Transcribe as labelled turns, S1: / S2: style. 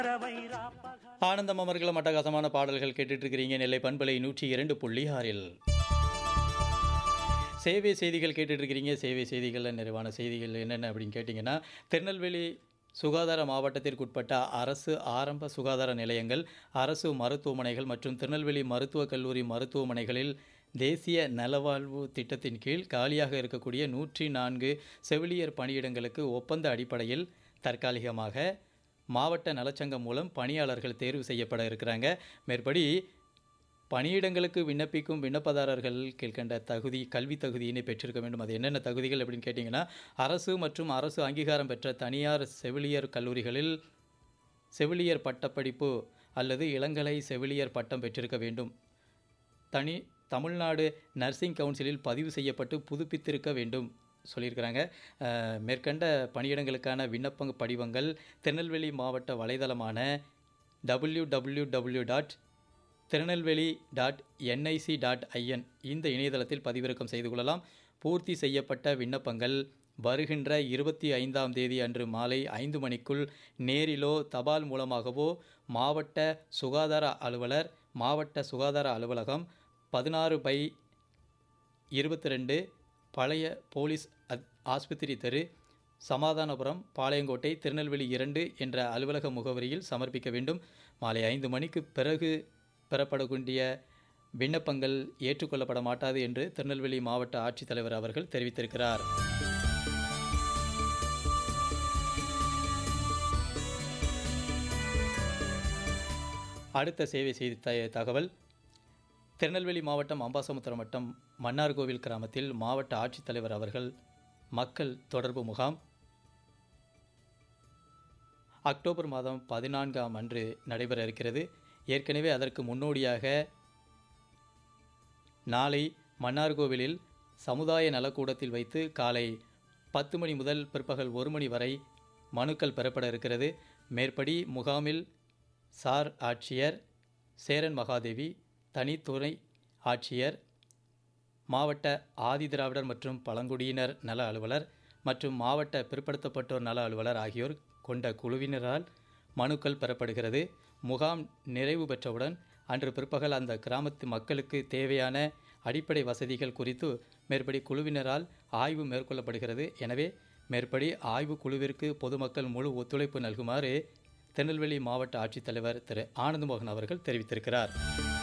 S1: ஆனந்தம் அமர்கலம் அட்டகாசமான பாடல்கள் கேட்டுட்டு இருக்கிறீங்க நெல்லை பண்பலை நூற்றி இரண்டு புள்ளி ஆறில் சேவை செய்திகள் கேட்டுட்டு இருக்கிறீங்க சேவை செய்திகளில் நிறைவான செய்திகள் என்னென்ன அப்படின்னு கேட்டிங்கன்னா திருநெல்வேலி சுகாதார மாவட்டத்திற்குட்பட்ட அரசு ஆரம்ப சுகாதார நிலையங்கள் அரசு மருத்துவமனைகள் மற்றும் திருநெல்வேலி மருத்துவக் கல்லூரி மருத்துவமனைகளில் தேசிய நலவாழ்வு திட்டத்தின் கீழ் காலியாக இருக்கக்கூடிய நூற்றி நான்கு செவிலியர் பணியிடங்களுக்கு ஒப்பந்த அடிப்படையில் தற்காலிகமாக மாவட்ட நலச்சங்கம் மூலம் பணியாளர்கள் தேர்வு செய்யப்பட இருக்கிறாங்க மேற்படி பணியிடங்களுக்கு விண்ணப்பிக்கும் விண்ணப்பதாரர்கள் கீழ்கண்ட தகுதி கல்வி தகுதியினை பெற்றிருக்க வேண்டும் அது என்னென்ன தகுதிகள் அப்படின்னு கேட்டிங்கன்னா அரசு மற்றும் அரசு அங்கீகாரம் பெற்ற தனியார் செவிலியர் கல்லூரிகளில் செவிலியர் பட்டப்படிப்பு அல்லது இளங்கலை செவிலியர் பட்டம் பெற்றிருக்க வேண்டும் தனி தமிழ்நாடு நர்சிங் கவுன்சிலில் பதிவு செய்யப்பட்டு புதுப்பித்திருக்க வேண்டும் சொல்லியிருக்கிறாங்க அஹ், மேற்கண்ட பணியிடங்களுக்கான விண்ணப்ப படிவங்கள் திருநெல்வேலி மாவட்ட வலைதளமான W W W dot Tirunelveli dot NIC dot IN இந்த இணையதளத்தில் பதிவிறக்கம் செய்து கொள்ளலாம் பூர்த்தி செய்யப்பட்ட விண்ணப்பங்கள் வருகின்ற இருபத்தி ஐந்தாம் தேதி அன்று மாலை ஐந்து மணிக்குள் நேரிலோ தபால் மூலமாகவோ மாவட்ட சுகாதார அலுவலர் மாவட்ட சுகாதார அலுவலகம் பதினாறு பை இருபத்தி ரெண்டு பழைய போலீஸ் அத் ஆஸ்பத்திரி தெரு சமாதானபுரம் பாளையங்கோட்டை திருநெல்வேலி இரண்டு என்ற அலுவலக முகவரியில் சமர்ப்பிக்க வேண்டும் மாலை ஐந்து மணிக்கு பிறகு பெறப்படக்கூடிய விண்ணப்பங்கள் ஏற்றுக்கொள்ளப்பட மாட்டாது என்று திருநெல்வேலி மாவட்ட ஆட்சித்தலைவர் அவர்கள் தெரிவித்திருக்கிறார் அடுத்த சேவை செய்தி த- தகவல் திருநெல்வேலி மாவட்டம் அம்பாசமுத்திரம் வட்டம் மன்னார்கோவில் கிராமத்தில் மாவட்ட ஆட்சித்தலைவர் அவர்கள் மக்கள் தொடர்பு முகாம் அக்டோபர் மாதம் பதினான்காம் அன்று நடைபெற இருக்கிறது ஏற்கனவே அதற்கு முன்னோடியாக நாளை மன்னார்கோவிலில் சமுதாய நலக்கூடத்தில் வைத்து காலை பத்து மணி முதல் பிற்பகல் ஒரு மணி வரை மனுக்கள் பெறப்பட இருக்கிறது மேற்படி முகாமில் சார் ஆட்சியர் சேரன் மகாதேவி தனித்துறை ஆட்சியர் மாவட்ட ஆதிதிராவிடர் மற்றும் பழங்குடியினர் நல அலுவலர் மற்றும் மாவட்ட பிற்படுத்தப்பட்டோர் நல அலுவலர் ஆகியோர் கொண்ட குழுவினரால் மனுக்கள் பெறப்படுகிறது முகாம் நிறைவு பெற்றவுடன் அன்று பிற்பகல் அந்த கிராமத்து மக்களுக்கு தேவையான அடிப்படை வசதிகள் குறித்து மேற்படி குழுவினரால் ஆய்வு மேற்கொள்ளப்படுகிறது எனவே மேற்படி ஆய்வு குழுவிற்கு பொதுமக்கள் முழு ஒத்துழைப்பு நல்குமாறு திருநெல்வேலி மாவட்ட ஆட்சித்தலைவர் திரு ஆனந்தமோகன் அவர்கள் தெரிவித்திருக்கிறார்